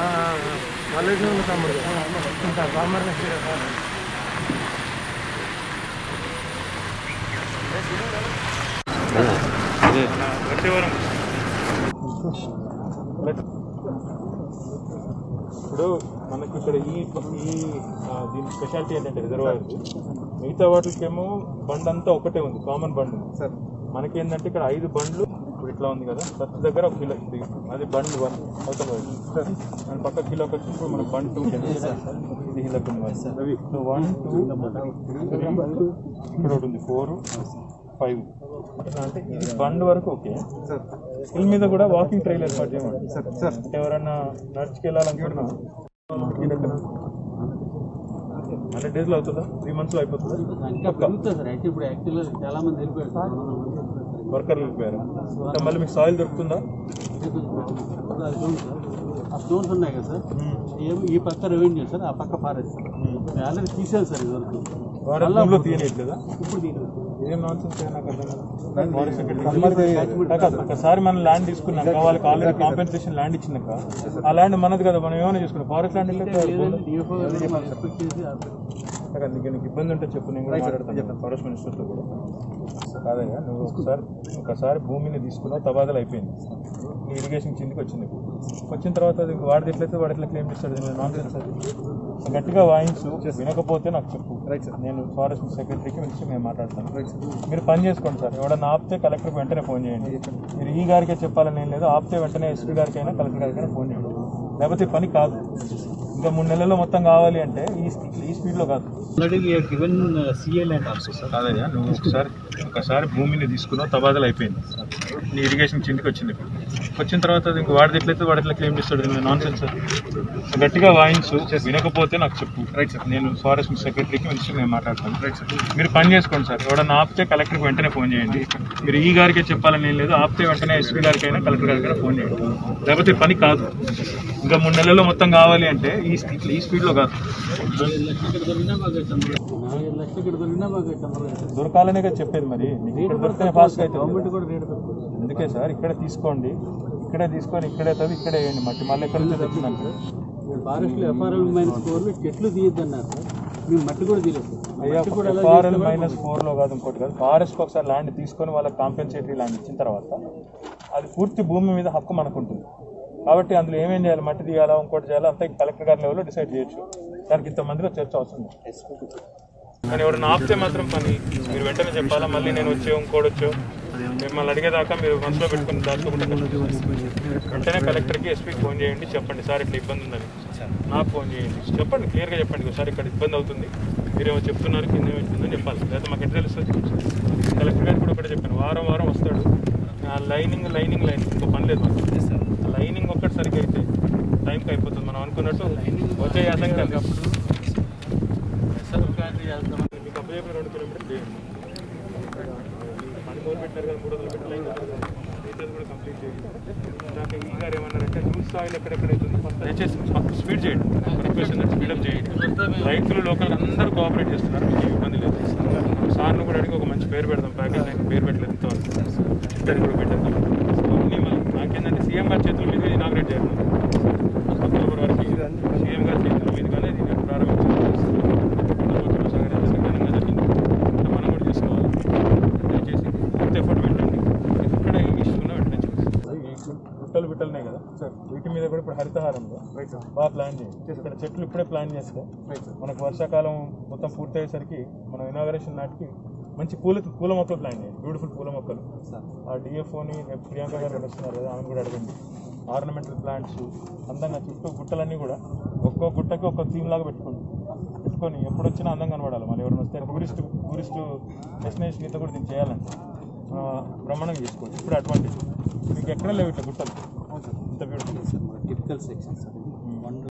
మల్లేశ్వరం ఉన్న తమ్ముడు ఇంకా కామర్ ఇప్పుడు మనకి ఇక్కడ ఈ ఈ ఆ, దీని స్పెషాలిటీ ఏంటంటే రిజర్వాయర్ మిగతా వాటికేమో బండ్ అంతా ఒకటే ఉంది కామన్ బండ్ ఉంది సార్ మనకి ఏంటంటే ఇక్కడ ఐదు బండ్లు ఇప్పుడు ఇట్లా ఉంది కదా ఫస్ట్ దగ్గర ఒక కిలో ఇది అది బండ్ వన్ అవతల వైపు దాని పక్క కిలో వచ్చి ఇప్పుడు మనకు బండ్ టూ ఇది హిలక్ ఉంది సో వన్ టూ త్రీ ఇక్కడ ఒకటి ఉంది ఫోర్ ఫైవ్ అంటే ఇది బండ్ వరకు ఓకే సార్ హిల్ మీద కూడా వాకింగ్ ట్రైల్ ఏర్పాటు చేయమండి సార్ సార్ అంటే ఎవరన్నా నడుచుకెళ్ళాలనుకుంటున్నా హండ్రెడ్ డేస్లో అవుతుందా త్రీ మంత్స్లో అయిపోతుందా ఇంకా పెరుగుతుంది సార్ అయితే ఇప్పుడు యాక్చువల్గా చాలా మంది వెళ్ళిపోయారు సార్ రెండు వందల మంది వెళ్ళిపోయారు వర్కర్లు వెళ్ళిపోయారు ఇంకా మళ్ళీ మీకు సాయిల్ దొరుకుతుందా సార్ అది చూడండి సార్ ఆ స్టోన్స్ ఉన్నాయి కదా సార్ ఏం ఈ పక్క రెవెన్యూ సార్ ఆ పక్క ఫారెస్ట్ మేము ఆల్రెడీ తీసాను సార్ ఇదివరకు వారంలో తీయట్లేదా ఇప్పుడు దీని ఏం నాన్సెన్స్ నాకు అర్థం కాదు. Forest secretary. కాదు, ఒకసారి మనం ల్యాండ్ తీసుకున్నాక వాళ్ళకి ఆల్రెడీ కాంపెన్సేషన్ ల్యాండ్ ఇచ్చినాక ఆ ల్యాండ్ మనది కదా మనం ఏమైనా చేసుకున్నాం ఫారెస్ట్ ల్యాండ్ డిఎఫ్ఓ ఎక్స్పెక్ట్ చేసి నీకు నీకు ఇబ్బంది ఉంటే చెప్పు నేను కూడా మాట్లాడతాను చెప్తాను ఫారెస్ట్ మినిస్టర్తో కూడా కాదయ్యా నువ్వు ఒకసారి ఒకసారి భూమిని తీసుకున్నావు తబాదలు అయిపోయింది నీ ఇరిగేషన్ కిందకి వచ్చింది ఇప్పుడు. వచ్చిన తర్వాత అది వాడిది ఎట్లయితే వాడు ఎట్లా క్లెయిమ్ చేస్తాడు నాన్ సెన్స్ అది సో గట్టిగా వాయించు వినకపోతే నాకు చెప్పు రైట్ సార్ నేను ఫారెస్ట్ సెక్రటరీకి వచ్చి మేము మాట్లాడతాను మీరు పని చేసుకోండి సార్ ఎవడన్నా ఆపితే కలెక్టర్కి వెంటనే ఫోన్ చేయండి మీరు ఈ గారికే చెప్పాలని ఏం లేదు ఆపితే వెంటనే ఎస్పీ గారికి అయినా కలెక్టర్ గారికైనా ఫోన్ చేయండి లేకపోతే ఈ పని కాదు ఇంకా మూడు నెలల్లో మొత్తం కావాలి అంటే ఈ స్పీడ్ ఈ స్పీడ్లో కాదు already given CL and also sir కాదయ్యా నువ్వు ఒకసారి ఒకసారి భూమిని తీసుకున్నావు తబాదలు అయిపోయింది నీ ఇరిగేషన్ కిందకి వచ్చింది ఇప్పుడు వచ్చిన తర్వాత అది ఇంక వాడిది ఎట్లయితే వాడు ఎట్లా క్లెయిమ్ చేస్తాడు నాన్ సెన్స్ సో గట్టిగా వాయించు వినకపోతే నాకు చెప్పు రైట్ సార్ నేను ఫారెస్ట్ సెక్రటరీకి వచ్చి మేము మాట్లాడతాను రైట్ సార్ మీరు పని చేసుకోండి సార్ ఎవడన్నా ఆపితే కలెక్టర్కి వెంటనే ఫోన్ చేయండి మీరు ఈ గారికే చెప్పాలని ఏం లేదు ఆపితే వెంటనే ఎస్పీ గారికి అయినా కలెక్టర్ గారికి అయినా ఫోన్ చేయండి లేకపోతే ఈ పని కాదు ఇంకా మూడు నెలల్లో మొత్తం కావాలి అంటే ఈ స్పీడ్ ఈ స్పీడ్లో కాదు నాలుగైదు లక్షలు ఇక్కడ దొరికినా బాగా చంద్రబాబు నాలుగైదు లక్షలు ఇక్కడ దొరికినా బాగా చంద్రబాబు దొరకాలనే కదా చెప్పేది మరి నీకు ఇక్కడ దొరికితే ఫాస్ట్గా అయితే గవర్నమెంట్ కూడా రేటు తక్కువ అందుకే సార్ ఇక్కడే తీసుకోండి ఇక్కడే తీసుకొని ఇక్కడే తవ్వి ఇక్కడే వేయండి మట్టి మళ్ళీ ఎక్కడి నుంచి తెచ్చిందంటే ఫారెస్ట్లో ఎఫ్ఆర్ఎల్ మైనస్ ఫోర్లో చెట్లు తీయద్దన్నారు సార్ మేము మట్టి కూడా తీయలేదు సార్ అయ్యా మట్టి కూడా ఎలా ఎఫ్ఆర్ఎల్ చేస్తామో మైనస్ ఫోర్లో కాదు ఇంకోటి కాదు ఫారెస్ట్కి ఒకసారి ల్యాండ్ తీసుకొని వాళ్ళకి కాంపెన్సేటరీ ల్యాండ్ ఇచ్చిన తర్వాత అది పూర్తి భూమి మీద హక్కు మనకు ఉంటుంది కాబట్టి అందులో ఏమేం చేయాలి మట్టి తీయాలా ఇంకోటి చేయాలా అంతా కలెక్టర్ గారి లెవెల్లో డిసైడ్ చేయొచ్చు దానికి ఇంతమందిలో చర్చ అవసరం లేదు. కానీ ఎవరైనా ఆపితే మాత్రం పని మీరు వెంటనే చెప్పాలా మళ్ళీ నేను వచ్చే ఇంకోటి వచ్చో మిమ్మల్ని అడిగేదాకా మీరు మనసులో పెట్టుకుని దాచుకోకుండా వెంటనే కలెక్టర్కి ఎస్పీకి ఫోన్ చేయండి చెప్పండి సార్ ఇట్లా ఇబ్బంది ఉందని నాకు ఫోన్ చేయండి చెప్పండి క్లియర్గా చెప్పండి సార్ ఇక్కడ ఇబ్బంది అవుతుంది మీరేమో చెప్తున్నారు కింద ఏమో ఇబ్బంది చెప్పాలి లేదా మాకు ఎట్లా తెలుస్తుంది కలెక్టర్ గారు కూడా ఒకటే చెప్పాను వారం వారం వస్తాడు ఆ లైనింగ్ లైనింగ్ లైనింగ్ ఇంకో పని లేదు మాకు లైనింగ్ ఒక్కటి సరిగ్గా అయితే టైంకి అయిపోతుంది మనం అనుకున్నట్టు వచ్చే అర్థం కాదు మీకు అప్పచెప్పిన రెండు కిలోమీటర్లు చేయండి పని మొదలు పెట్టారు కదా మూడు వందలు పెట్టి లైన్ రీఛార్జ్ కూడా కంప్లీట్ చేయండి నాకు ఈ గారు ఏమన్నారంటే లూజ్ సాయిల్ ఎక్కడెక్కడైతే ఉందో కొంత దయచేసి మాకు స్పీడ్ చేయండి రిక్వెస్ట్ ఏంటంటే స్పీడప్ చేయండి రైతులు లోకల్ అందరూ కోఆపరేట్ చేస్తున్నారు మీకు ఏమి ఇబ్బంది లేదు సార్ను కూడా అడిగి ఒక మంచి పేరు పెడదాం ప్యాకేజ్ నాకు పేరు పెట్టలేదు ఇంతవరకు చిట్టని కూడా పెట్టేద్దాం అన్నీ మళ్ళీ నాకేంటంటే సీఎం గారి చేతుల మీద ఇనాగ్రేట్ చేయాలి అక్టోబర్ వరకు సీఎం గారి చేతుల మీదుగానే దీన్ని ప్రారంభించాలి ప్రభుత్వం సహకరించాలి ఘనంగా జరిగింది ఇంకా మనం కూడా చేసుకోవాలి దయచేసి ఎంత ఎఫర్ట్ పెట్టండి ఎక్కడ ఈ ఇష్యూ ఉన్నా వెంటనే చేసి గుట్టలు బిట్టలునే కదా సార్ వీటి మీద కూడా ఇప్పుడు హరితహారంలో బాగా ప్లాన్ చేయండి ఇక్కడ చెట్లు ఇప్పుడే ప్లాన్ చేస్తే మనకు వర్షాకాలం మొత్తం పూర్తయ్యేసరికి మనం ఇనాగరేషన్ నాటికి మంచి పూల పూల మొక్కలు ప్లాన్ చేయండి బ్యూటిఫుల్ పూల మొక్కలు ఆ డిఎఫ్ఓని ప్రియాంక గారు వస్తున్నారు కదా ఆమె కూడా అడగండి ఆర్నమెంటల్ ప్లాంట్స్ అందంగా చుట్టూ గుట్టలన్నీ కూడా ఒక్కో గుట్టకి ఒక్కో థీమ్ లాగా పెట్టుకోండి పెట్టుకొని ఎప్పుడు వచ్చినా అందంగా కనబడాలి మళ్ళీ ఎవరైనా వస్తే టూరిస్ట్ టూరిస్ట్ డెస్టినేషన్ ఇంత కూడా దీన్ని చేయాలంటే ఆ, బ్రహ్మాండంగా చేసుకోవచ్చు ఇప్పుడు అడ్వాంటేజ్ మీకు ఎక్కడ లేవు ఇట్లా గుట్టలు ఇంత బ్యూటిఫుల్ టిపికల్ సెక్షన్ సార్